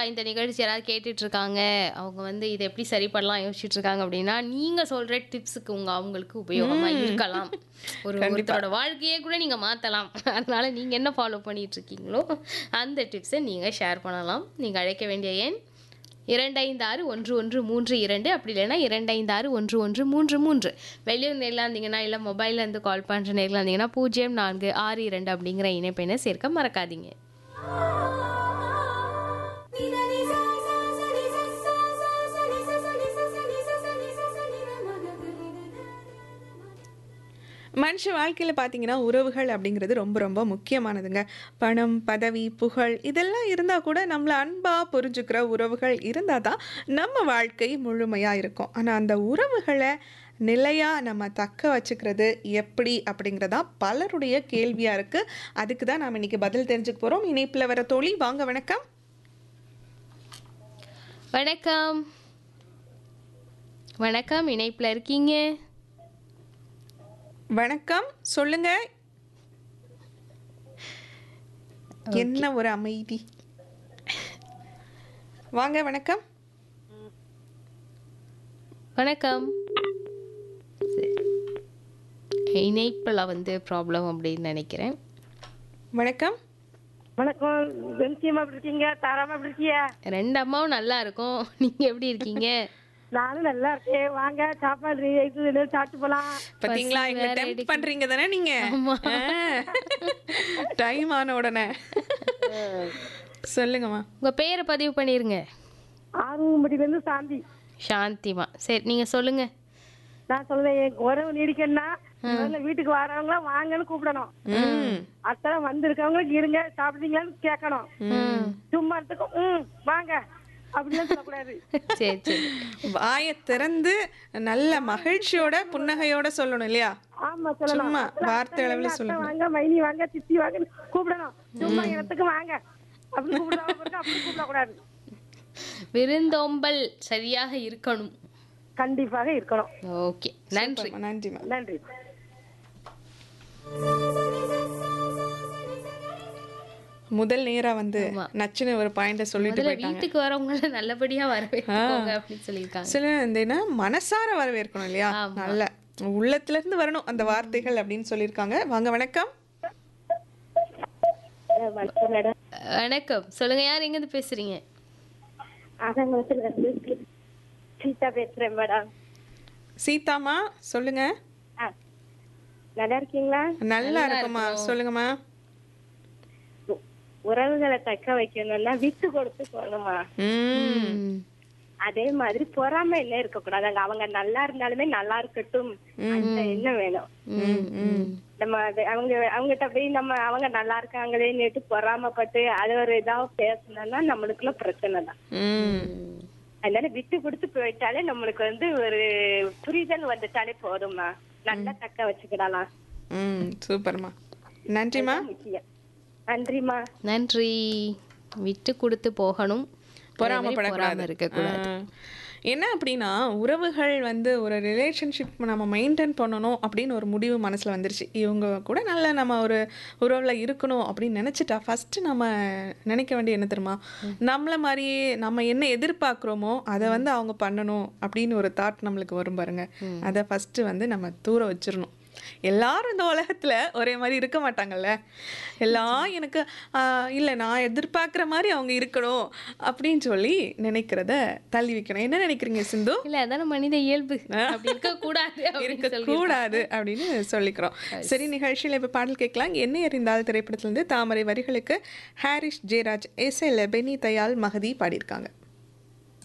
இந்த நிகழ்ச்சி யாராவது கேட்டுட்டு இருக்காங்க அவங்க வந்து இதை எப்படி சரி பண்ணலாம் யோசிச்சுட்டு இருக்காங்க அப்படின்னா நீங்க சொல்ற டிப்ஸுக்கு உங்க அவங்களுக்கு உபயோகமா இருக்கலாம் ஒரு ஒருத்தரோட வாழ்க்கையே கூட நீங்க மாத்தலாம் அதனால நீங்க என்ன ஃபாலோ பண்ணிட்டு இருக்கீங்களோ அந்த டிப்ஸை நீங்க ஷேர் பண்ணலாம் நீங்க அழைக்க வேண்டிய எண் இரண்டு ஐந்து ஆறு ஒன்று ஒன்று மூன்று இரண்டு அப்படி இல்லைன்னா இரண்டு ஐந்து ஆறு ஒன்று ஒன்று மூன்று மூன்று வெளியூர் நேரில் இருந்தீங்கன்னா இல்லை மொபைல்ல இருந்து கால் பண்ணுற நேரில் இருந்தீங்கன்னா பூஜ்ஜியம் நான்கு ஆறு இரண்டு அப்படிங்கிற இணைப்பெண்ணை சேர்க்க மறக்காதீங்க மனுஷ வாழ்க்கையில் பார்த்தீங்கன்னா உறவுகள் அப்படிங்கிறது ரொம்ப ரொம்ப முக்கியமானதுங்க பணம் பதவி புகழ் இதெல்லாம் இருந்தால் கூட நம்மளை அன்பாக புரிஞ்சுக்கிற உறவுகள் இருந்தால் தான் நம்ம வாழ்க்கை முழுமையாக இருக்கும் ஆனால் அந்த உறவுகளை நிலையாக நம்ம தக்க வச்சுக்கிறது எப்படி அப்படிங்கிறதா பலருடைய கேள்வியாக இருக்குது அதுக்கு தான் நாம் இன்னைக்கு பதில் தெரிஞ்சுக்க போகிறோம் இணைப்பில் வர தோழி வாங்க வணக்கம் வணக்கம் வணக்கம் இணைப்பில் இருக்கீங்க வணக்கம் சொல்லுங்க என்ன ஒரு அமைதி வாங்க வணக்கம் வணக்கம் சரி. இணைப்பில் வந்து ப்ராப்ளம் அப்படின்னு நினைக்கிறேன் வணக்கம் வணக்கம் வெம்சியமா எப்படி இருக்கீங்க தாராமா எப்படி இருக்கீங்க ரெண்டு அம்மாவும் நல்லா இருக்கும் நீங்க எப்படி இருக்கீங்க நானும் நல்லா இருக்கேன் வாங்க சாப்பாடு ரெடி ஆயிட்டு சாப்பிட்டு போலாம் பாத்தீங்களா எங்களை வேற டெம்ப் பண்றீங்க தானே நீங்க டைம் ஆன உடனே சொல்லுங்கம்மா உங்க பேரை பதிவு பண்ணிருங்க ஆறுமடியில இருந்து சாந்தி சாந்திமா சரி நீங்க சொல்லுங்க நான் சொல்றேன் என் உறவு நீடிக்கணும்னா முதல்ல வீட்டுக்கு வரவங்க வாங்கன்னு கூப்பிடணும் ம் அத்தனை வந்திருக்கவங்களுக்கு இருங்க சாப்பிட்டீங்களான்னு கேட்கணும் சும்மா இடத்துக்கு ம் வாங்க அப்படின்னு சொல்லக்கூடாது சரி சரி வாயை திறந்து நல்ல மகிழ்ச்சியோட புன்னகையோட சொல்லணும் இல்லையா ஆமா சொல்லணும் சும்மா வார்த்தை அளவுல அத்தை சொல்லணும் வாங்க மைனி வாங்க சித்தி வாங்க கூப்பிடணும் சும்மா இடத்துக்கு வாங்க அப்படின்னு கூப்பிடாம பாருங்க, அப்படி கூப்பிடக்கூடாது விருந்தோம்பல் சரியாக இருக்கணும் கண்டிப்பாக இருக்கணும் ஓகே நன்றி நன்றிம்மா நன்றி முதல் நேரா வந்து நச்சுன்னு ஒரு பாயிண்ட சொல்லிட்டு முதல்ல போயிட்டாங்க வீட்டுக்கு வரவங்கள நல்லபடியா வரவேற்கோங்க அப்படின்னு சொல்லியிருக்காங்க சில இந்த என்ன மனசார வரவேற்கணும் இல்லையா ஆமா. நல்ல உள்ளத்துல இருந்து வரணும் அந்த வார்த்தைகள் அப்படின்னு சொல்லியிருக்காங்க வாங்க வணக்கம் மேடம் வணக்கம் சொல்லுங்க யார் எங்க இருந்து பேசுறீங்க ஆதங்கத்துல இருந்து சீதா பேசுறேன் மேடம் சீதாமா சொல்லுங்க நல்லா இருக்கீங்களா நல்லா இருக்குமா சொல்லுங்கம்மா உ- உறவுகளை தக்க வைக்கணும்னா விட்டு கொடுத்து போகணுமா ம் அதே மாதிரி பொறாமை என்ன இருக்க கூடாது அங்க அவங்க நல்லா இருந்தாலுமே நல்லா இருக்கட்டும் அந்த எண்ணம் வேணும் ம் ம் நம்ம அது- அவங்க அவங்ககிட்ட போய் நம்ம அவங்க நல்லா இருக்காங்களேன்னுட்டு பொறாமப்பட்டு அது ஒரு இதா பேசணும்னா நம்மளுக்குள்ள பிரச்சனை தான் ம் அதனால விட்டு கொடுத்து போயிட்டாலே நம்மளுக்கு வந்து ஒரு புரிதல் வந்துட்டாலே போதும்மா நல்லா தக்க வச்சுக்கிடலாம் ம் சூப்பர்மா நன்றிம்மா முக்கியம் நன்றிம்மா நன்றி விட்டு கொடுத்து போகணும் பொறாமப்படக்கூடாது இருக்கக்கூடாது ஆ. என்ன அப்படின்னா உறவுகள் வந்து ஒரு ரிலேஷன்ஷிப் நம்ம மெயின்டைன் பண்ணணும் அப்படின்னு ஒரு முடிவு மனசில் வந்துருச்சு இவங்க கூட நல்ல நம்ம ஒரு உறவில் இருக்கணும் அப்படின்னு நினச்சிட்டா ஃபஸ்ட்டு நம்ம நினைக்க வேண்டிய என்ன தெரியுமா நம்மளை மாதிரியே நம்ம என்ன எதிர்பார்க்குறோமோ அதை வந்து அவங்க பண்ணணும் அப்படின்னு ஒரு தாட் நம்மளுக்கு வரும் பாருங்க அதை ஃபஸ்ட்டு வந்து நம்ம தூர வச்சிடணும் எல்லாரும் இந்த உலகத்துல ஒரே மாதிரி இருக்க மாட்டாங்கல்ல எல்லாம் எனக்கு இல்லை நான் எதிர்பார்க்குற மாதிரி அவங்க இருக்கணும் அப்படின்னு சொல்லி நினைக்கிறத தள்ளி வைக்கணும் என்ன நினைக்கிறீங்க சிந்து இல்ல அதான மனித இயல்பு அப்படி இருக்க கூடாது இருக்க கூடாது அப்படின்னு சொல்லிக்கிறோம் சரி நிகழ்ச்சியில் இப்போ பாடல் கேட்கலாம் என்ன எறிந்தால் திரைப்படத்திலிருந்து தாமரை வரிகளுக்கு ஹாரிஸ் ஜெயராஜ் எஸ் எல் பெனி தயால் மகதி பாடியிருக்காங்க